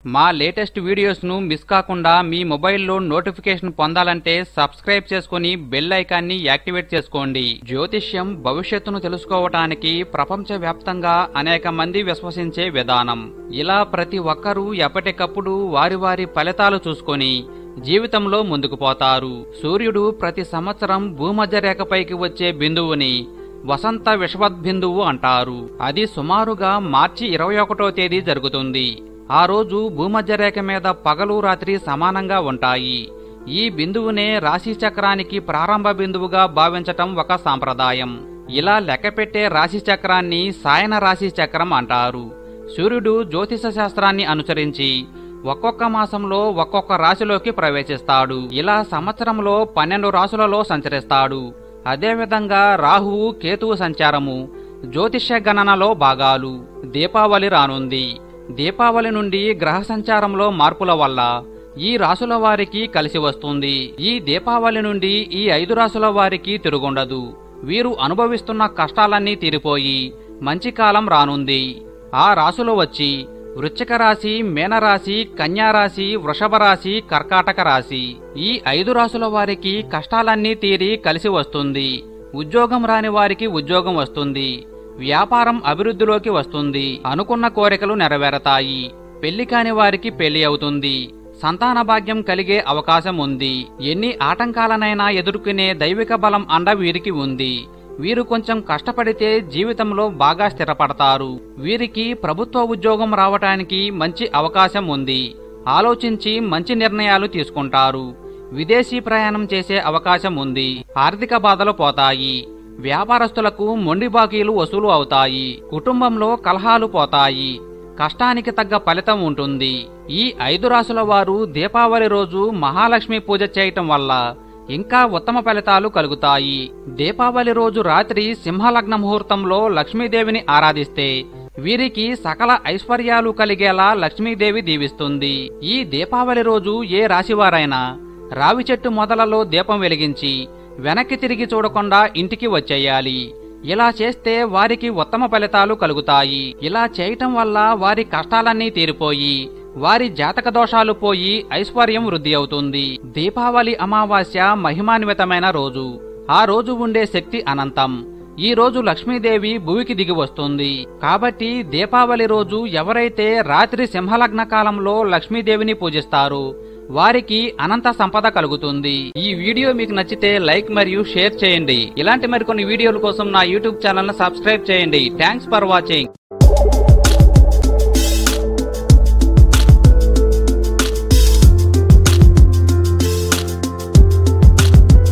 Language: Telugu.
మా లేటెస్ట్ వీడియోస్ను మిస్ కాకుండా మీ మొబైల్లో నోటిఫికేషన్ పొందాలంటే సబ్స్క్రైబ్ చేసుకుని బెల్ ఐకాన్ని యాక్టివేట్ చేసుకోండి జ్యోతిష్యం భవిష్యత్తును తెలుసుకోవటానికి ప్రపంచవ్యాప్తంగా అనేక మంది విశ్వసించే విధానం ఇలా ప్రతి ఒక్కరూ ఎప్పటికప్పుడు వారి వారి ఫలితాలు చూసుకొని జీవితంలో ముందుకు పోతారు సూర్యుడు ప్రతి సంవత్సరం భూమధ్య రేఖపైకి వచ్చే బిందువుని వసంత విషవద్బిందువు అంటారు అది సుమారుగా మార్చి ఇరవై ఒకటో తేదీ జరుగుతుంది ఆ రోజు భూమధ్యరేఖ మీద పగలు రాత్రి సమానంగా ఉంటాయి ఈ బిందువునే రాశి చక్రానికి ప్రారంభ బిందువుగా భావించటం ఒక సాంప్రదాయం ఇలా లెక్కపెట్టే రాశి చక్రాన్ని సాయన రాశి చక్రం అంటారు సూర్యుడు జ్యోతిష శాస్త్రాన్ని అనుసరించి ఒక్కొక్క మాసంలో ఒక్కొక్క రాశిలోకి ప్రవేశిస్తాడు ఇలా సంవత్సరంలో పన్నెండు రాశులలో సంచరిస్తాడు అదేవిధంగా రాహువు కేతువు సంచారము జ్యోతిష్య గణనలో భాగాలు దీపావళి రానుంది దీపావళి నుండి గ్రహ సంచారంలో మార్పుల వల్ల ఈ రాసుల వారికి కలిసి వస్తుంది ఈ దీపావళి నుండి ఈ ఐదు రాసుల వారికి తిరుగుండదు వీరు అనుభవిస్తున్న కష్టాలన్నీ తీరిపోయి మంచి కాలం రానుంది ఆ రాసులు వచ్చి వృశ్చిక రాశి మేనరాశి కన్యారాశి వృషభ రాశి కర్కాటక రాశి ఈ ఐదు రాసుల వారికి కష్టాలన్నీ తీరి కలిసి వస్తుంది ఉద్యోగం రాని వారికి ఉద్యోగం వస్తుంది వ్యాపారం అభివృద్ధిలోకి వస్తుంది అనుకున్న కోరికలు నెరవేరతాయి పెళ్లి కాని వారికి పెళ్లి అవుతుంది సంతాన భాగ్యం కలిగే అవకాశం ఉంది ఎన్ని ఆటంకాలనైనా ఎదుర్కొనే దైవిక బలం అండ వీరికి ఉంది వీరు కొంచెం కష్టపడితే జీవితంలో బాగా స్థిరపడతారు వీరికి ప్రభుత్వ ఉద్యోగం రావటానికి మంచి అవకాశం ఉంది ఆలోచించి మంచి నిర్ణయాలు తీసుకుంటారు విదేశీ ప్రయాణం చేసే అవకాశం ఉంది ఆర్థిక బాధలు పోతాయి వ్యాపారస్తులకు మొండి బాకీలు వసూలు అవుతాయి కుటుంబంలో కలహాలు పోతాయి కష్టానికి తగ్గ ఫలితం ఉంటుంది ఈ ఐదు రాసుల వారు దీపావళి రోజు మహాలక్ష్మి పూజ చేయటం వల్ల ఇంకా ఉత్తమ ఫలితాలు కలుగుతాయి దీపావళి రోజు రాత్రి సింహలగ్న ముహూర్తంలో లక్ష్మీదేవిని ఆరాధిస్తే వీరికి సకల ఐశ్వర్యాలు కలిగేలా లక్ష్మీదేవి దీవిస్తుంది ఈ దీపావళి రోజు ఏ రాశివారైనా రావి చెట్టు మొదలలో దీపం వెలిగించి వెనక్కి తిరిగి చూడకుండా ఇంటికి వచ్చేయాలి ఇలా చేస్తే వారికి ఉత్తమ ఫలితాలు కలుగుతాయి ఇలా చేయటం వల్ల వారి కష్టాలన్నీ తీరిపోయి వారి జాతక దోషాలు పోయి ఐశ్వర్యం వృద్ధి అవుతుంది దీపావళి అమావాస్య మహిమాన్వితమైన రోజు ఆ రోజు ఉండే శక్తి అనంతం ఈ రోజు లక్ష్మీదేవి భూమికి దిగి వస్తుంది కాబట్టి దీపావళి రోజు ఎవరైతే రాత్రి సింహలగ్న కాలంలో లక్ష్మీదేవిని పూజిస్తారో వారికి అనంత సంపద కలుగుతుంది ఈ వీడియో మీకు నచ్చితే లైక్ మరియు షేర్ చేయండి ఇలాంటి మరికొన్ని వీడియోల కోసం నా యూట్యూబ్ ఛానల్ ను సబ్స్క్రైబ్ చేయండి థ్యాంక్స్ ఫర్ వాచింగ్